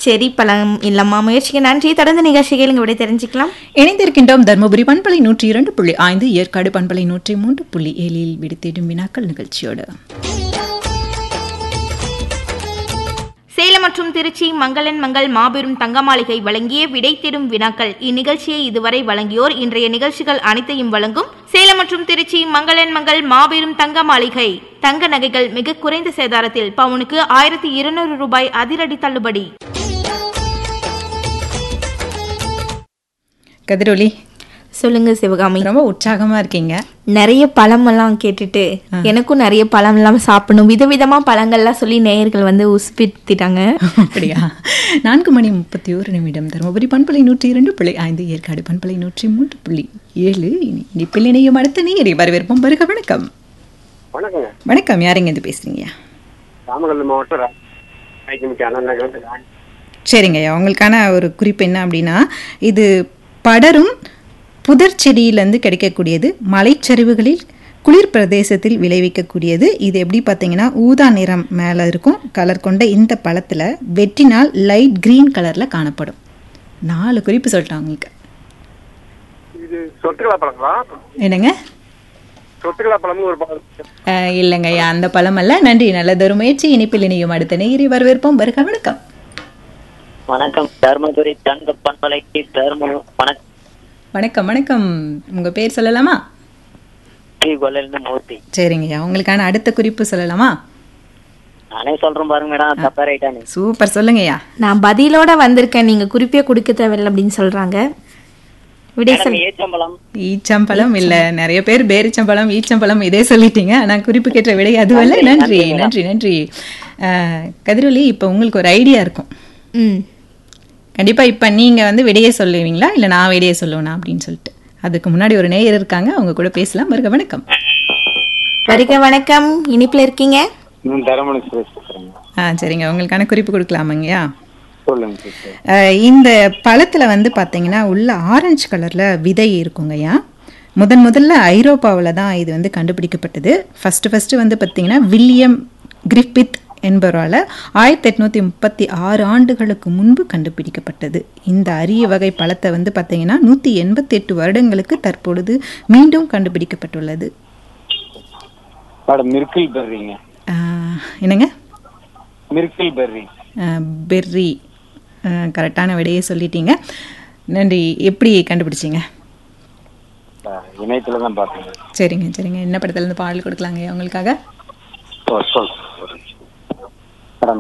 செரி பழம் இல்லம்மா முயற்சிக்கு நன்றி தொடர்ந்து நிகழ்ச்சிகள் இங்கே விட தெரிஞ்சுக்கலாம் இணைந்திருக்கின்றோம் தருமபுரி பண்பலை நூற்றி இரண்டு புள்ளி ஐந்து ஏற்காடு பண்பலை நூற்றி மூன்று புள்ளி ஏழில் விடுத்திடும் வினாக்கள் நிகழ்ச்சியோடு சேலம் மற்றும் திருச்சி மங்களன் மங்கள் மாபெரும் தங்க மாளிகை வழங்கிய விடை தேடும் வினாக்கள் இந்நிகழ்ச்சியை இதுவரை வழங்கியோர் இன்றைய நிகழ்ச்சிகள் அனைத்தையும் வழங்கும் சேலம் மற்றும் திருச்சி மங்களன் மங்கள் மாபெரும் தங்க மாளிகை தங்க நகைகள் மிக குறைந்த சேதாரத்தில் பவுனுக்கு ஆயிரத்தி இருநூறு ரூபாய் அதிரடி தள்ளுபடி கதிரொலி சொல்லுங்க சிவகாமி ரொம்ப உற்சாகமா இருக்கீங்க நிறைய பழமெல்லாம் கேட்டுட்டு எனக்கும் நிறைய பழம் எல்லாம் சாப்பிடணும் விதவிதமா பழங்கள்லாம் சொல்லி நேயர்கள் வந்து உசுப்பித்திட்டாங்க அப்படியா நான்கு மணி முப்பத்தி ஓரு நிமிடம் தருமபுரி பண்பலை நூற்றி இரண்டு புள்ளி ஐந்து ஏற்காடு பண்பலை நூற்றி மூன்று புள்ளி ஏழு இனி இனிப்பில் இணையும் அடுத்த நேரை வரவேற்போம் வருக வணக்கம் வணக்கங்க வணக்கம் யாருங்க இது பேசுறீங்க நாமக்கல் மாவட்டம் ரா- ஐக்கியமிக்க அண்ணன் நகர் வந்து ராணி. சரிங்க ஐயா உங்களுக்கான ஒரு குறிப்பு என்ன அப்படின்னா இது படரும் புதர் செடியிலேருந்து கிடைக்கக்கூடியது மலைச்சரிவுகளில் குளிர் பிரதேசத்தில் விளைவிக்கக்கூடியது இது எப்படி பார்த்தீங்கன்னா ஊதா நிறம் மேலே இருக்கும் கலர் கொண்ட இந்த பழத்தில் வெட்டினால் லைட் க்ரீன் கலரில் காணப்படும் நாலு குறிப்பு சொல்லிட்டேன் உங்களுக்கு இது சொட்டுகளா பழங்களா என்னங்க சொட்டுகளா பழம்னு ஒரு பழம் இருக்கு. அஹ், இல்லைங்க ஐயா அந்த பழம் அல்ல நன்றி நல்லதொரு முயற்சி இனிப்பில் இணையும் அடுத்த நேயரை வரவேற்போம் வருக வணக்கம் வணக்கம் தர்மபுரி தங்க பண்பலைக்கு தர்ம வணக்கம் வணக்கம் வணக்கம் உங்கள் பேர் சொல்லலாமா ஸ்ரீ கொல்லிருந்து மூர்த்தி சரிங்க ஐயா உங்களுக்கான அடுத்த குறிப்பு சொல்லலாமா நானே சொல்றேன் பாருங்க மேடம் தப்பா ரைட்டானு சூப்பர் சொல்லுங்கய்யா நான் பதிலோட வந்திருக்கேன் நீங்க குறிப்பே கொடுக்க தேவையில்லை அப்படின்னு சொல்றாங்க விடை மேடம் சொல் ஏச்சம்பழம் ஈச்சம்பழம் இல்ல நிறைய பேர் பேரிச்சம்பழம் ஈச்சம்பழம் இதே சொல்லிட்டீங்க ஆனா குறிப்பு கேட்ட விடை அதுவல்ல நன்றி நன்றி நன்றி அஹ், கதிரொலி இப்ப உங்களுக்கு ஒரு ஐடியா இருக்கும் ம் கண்டிப்பா இப்ப நீங்க வந்து விடையே சொல்லுவீங்களா இல்ல நான் விடையே சொல்லுவேனா அப்படின்னு சொல்லிட்டு அதுக்கு முன்னாடி ஒரு நேயர் இருக்காங்க அவங்க கூட பேசலாம் வருக வணக்கம் வருக வணக்கம் இனிப்புல இருக்கீங்க ம், தரமணி சுரேஷ் பேசுறேங்க ஆ சரிங்க உங்களுக்கான குறிப்பு கொடுக்கலாமாங்கய்யா சொல்லுங்க சிஸ்டர் அஹ், இந்த பழத்தில் வந்து பார்த்தீங்கன்னா உள்ள ஆரஞ்சு கலரில் விதை இருக்குங்கய்யா முதன் முதல்ல ஐரோப்பாவில் தான் இது வந்து கண்டுபிடிக்கப்பட்டது ஃபஸ்ட்டு ஃபஸ்ட்டு வந்து பார்த்தீங்கன்னா வில்லியம் கிரிஃபித் என்பவரால் ஆயிரத்தி எட்நூற்றி முப்பத்தி ஆறு ஆண்டுகளுக்கு முன்பு கண்டுபிடிக்கப்பட்டது இந்த அரிய வகை பழத்தை வந்து பார்த்தீங்கன்னா நூற்றி எண்பத்தி எட்டு வருடங்களுக்கு தற்பொழுது மீண்டும் கண்டுபிடிக்கப்பட்டுள்ளது மேடம் மிர்கில் பெர்ரிங்க அஹ், என்னங்க மிர்கில் பெர்ரி அஹ், பெர்ரி அஹ், கரெக்டான விடையே சொல்லிட்டீங்க நன்றி எப்படி கண்டுபிடிச்சீங்க இணையத்துல தான் பார்த்தேங்க சரிங்க சரிங்க என்ன படத்துலேருந்து பாடல் கொடுக்கலாங்க உங்களுக்காக ஓ, சொல் மேடம்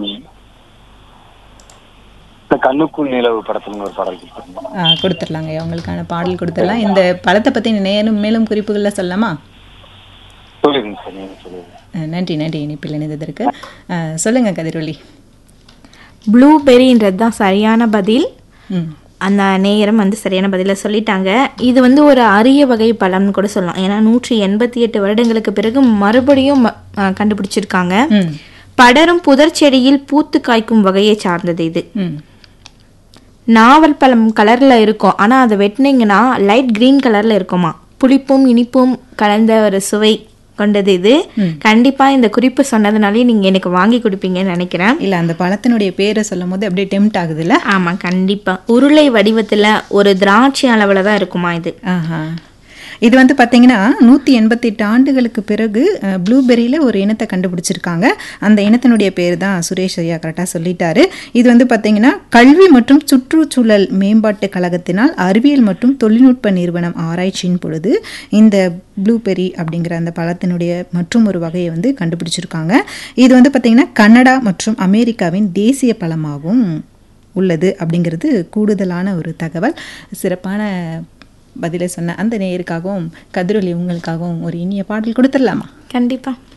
இந்த கண்ணுக்குள் நிலவு படத்துல ஒரு பாடல் கொடுத்தாங்க ஆ, கொடுத்துடலாங்க உங்களுக்கான பாடல் கொடுத்துடலாம் இந்த படத்தை பற்றி மேலும் மேலும் குறிப்புகளில் சொல்லலாமா சொல்லிடுங்க சார் நீங்க சொல்லுங்க அஹ், நன்றி நன்றி இனிப்பில் இணைந்ததற்கு அஹ், சொல்லுங்க கதிரொலி ப்ளூபெரின்றது தான் சரியான பதில் ம் அந்த நேயரம் வந்து சரியான பதிலை சொல்லிட்டாங்க இது வந்து ஒரு அரிய வகை பழம்னு கூட சொல்லலாம் ஏன்னா நூற்றி எண்பத்தி எட்டு வருடங்களுக்கு பிறகு மறுபடியும் ம- ஆ, கண்டுபிடிச்சிருக்காங்க ம் படரும் புதர் செடியில் பூத்து காய்க்கும் வகையை சார்ந்தது இது ம் நாவல் பழம் கலர்ல இருக்கும் ஆனா அதை வெட்டினீங்கன்னா லைட் கிரீன் கலர்ல இருக்குமா புளிப்பும் இனிப்பும் கலந்த ஒரு சுவை கொண்டது இது கண்டிப்பா இந்த குறிப்பு சொன்னதுனாலே நீங்க எனக்கு வாங்கி கொடுப்பீங்கன்னு நினைக்கிறேன் இல்லை அந்த பழத்தினுடைய பேரை சொல்லும் போது அப்படியே டெம்ட் ஆகுதுல்ல ஆமா கண்டிப்பா உருளை வடிவத்துல ஒரு திராட்சை அளவுல தான் இருக்குமா இது ஆஹா இது வந்து பார்த்தீங்கன்னா நூற்றி எண்பத்தெட்டு ஆண்டுகளுக்கு பிறகு ப்ளூபெரியில் ஒரு இனத்தை கண்டுபிடிச்சிருக்காங்க அந்த இனத்தினுடைய பேர் தான் சுரேஷ் ஐயா கரெக்டாக சொல்லிட்டாரு இது வந்து பார்த்தீங்கன்னா கல்வி மற்றும் சுற்றுச்சூழல் மேம்பாட்டு கழகத்தினால் அறிவியல் மற்றும் தொழில்நுட்ப நிறுவனம் ஆராய்ச்சியின் பொழுது இந்த ப்ளூபெரி அப்படிங்கிற அந்த பழத்தினுடைய மற்றும் ஒரு வகையை வந்து கண்டுபிடிச்சிருக்காங்க இது வந்து பார்த்தீங்கன்னா கனடா மற்றும் அமெரிக்காவின் தேசிய பழமாகவும் உள்ளது அப்படிங்கிறது கூடுதலான ஒரு தகவல் சிறப்பான பதிலை சொன்ன அந்த நேயருக்காகவும் கதிரொலி உங்களுக்காகவும் ஒரு இனிய பாடல் கொடுத்துடலாமா கண்டிப்பா